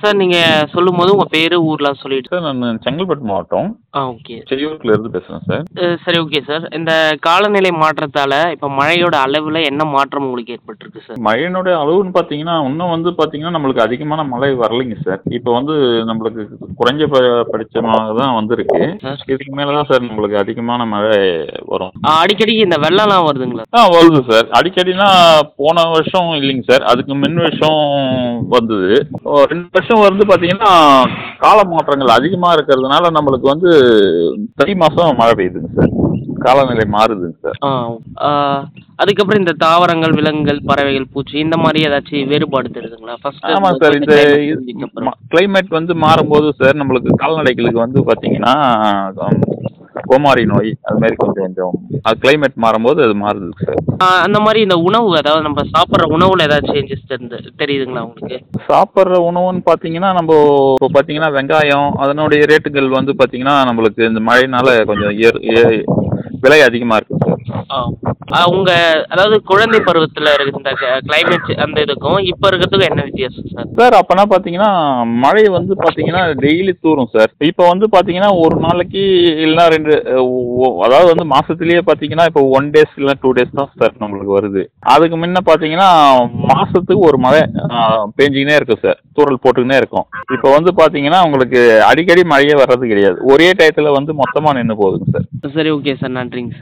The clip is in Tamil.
சார் நீங்கள் சொல்லும் போது உங்கள் பேர் ஊர்லாம் சொல்லிட்டு சார் நான் செங்கல்பட்டு மாவட்டம் ஆ ஓகே செய்யூர்ல இருந்து பேசுகிறேன் சார் அஹ் சரி ஓகே சார் இந்த காலநிலை மாற்றத்தால் இப்போ மழையோட அளவில் என்ன மாற்றம் உங்களுக்கு ஏற்பட்டிருக்கு சார் மழையினுடைய அளவுன்னு பார்த்தீங்கன்னா இன்னும் வந்து பார்த்தீங்கன்னா நம்மளுக்கு அதிகமான மழை வரலைங்க சார் இப்போ வந்து நம்மளுக்கு குறைஞ்ச ப படிச்சமாக தான் வந்திருக்கு சார் இதுக்கு மேலே தான் சார் நம்மளுக்கு அதிகமான மழை வரும் ஆ, அடிக்கடி இந்த வெள்ளம்லாம் வருதுங்களா ஆ வருது சார் அடிக்கடினா போன வருஷம் இல்லைங்க சார் அதுக்கு முன் வருஷம் வந்தது ஓ, ரெண்டு வருஷம் வந்து பார்த்தீங்கன்னா கால மாற்றங்கள் அதிகமாக இருக்கிறதுனால நம்மளுக்கு வந்து தை மாதம் மழை பெய்யுதுங்க சார் காலநிலை மாறுதுங்க சார் ஆ ஆ, அதுக்கப்புறம் இந்த தாவரங்கள் விலங்குகள் பறவைகள் பூச்சி இந்த மாதிரி ஏதாச்சும் வேறுபாடு தெரியுதுங்களா ஃபர்ஸ்ட் ஆமாம் சார் இந்த கிளைமேட் வந்து மாறும்போது சார் நம்மளுக்கு கால்நடைகளுக்கு வந்து பார்த்தீங்கன்னா ஹம், கோமாரி நோய் அது மாதிரி கொஞ்சம் கொஞ்சம் அது கிளைமேட் மாறும்போது அது மாறுது சார் அந்த மாதிரி இந்த உணவு அதாவது நம்ம சாப்பிட்ற உணவுல ஏதாச்சும் சேஞ்சஸ் தெரிந்து தெரியுதுங்களா உங்களுக்கு சாப்பிட்ற உணவுன்னு பார்த்தீங்கன்னா நம்ம இப்போ பார்த்தீங்கன்னா வெங்காயம் அதனுடைய ரேட்டுகள் வந்து பார்த்தீங்கன்னா நம்மளுக்கு இந்த மழைனால கொஞ்சம் ஏர் ஏ- விலை அதிகமாக இருக்குது சார் ஆ ஆ, உங்க அதாவது குழந்தை பருவத்தில் இருக்க இந்த கிளைமேட் அந்த இதுக்கும் இப்போ இருக்கிறதுக்கும் என்ன வித்தியாசம் சார் சார் அப்போனா பார்த்தீங்கன்னா மழை வந்து பார்த்தீங்கன்னா டெய்லி தூரும் சார் இப்போ வந்து பார்த்தீங்கன்னா ஒரு நாளைக்கு இல்லைன்னா ரெண்டு அஹ், ஒ- அதாவது வந்து மாசத்துலயே பார்த்தீங்கன்னா இப்போ ஒன் டேஸ் இல்லை டூ டேஸ் தான் சார் நம்மளுக்கு வருது அதுக்கு முன்ன பார்த்தீங்கன்னா மாசத்துக்கு ஒரு மழை ஆஹ், பேஞ்சிக்கினே இருக்கும் சார் தூறல் போட்டுக்கினே இருக்கும் இப்போ வந்து பார்த்தீங்கன்னா உங்களுக்கு அடிக்கடி மழையே வர்றது கிடையாது ஒரே டயத்தில் வந்து மொத்தமாக நின்று போகுதுங்க சார் சரி ஓகே சார் நன்றிங்க சார்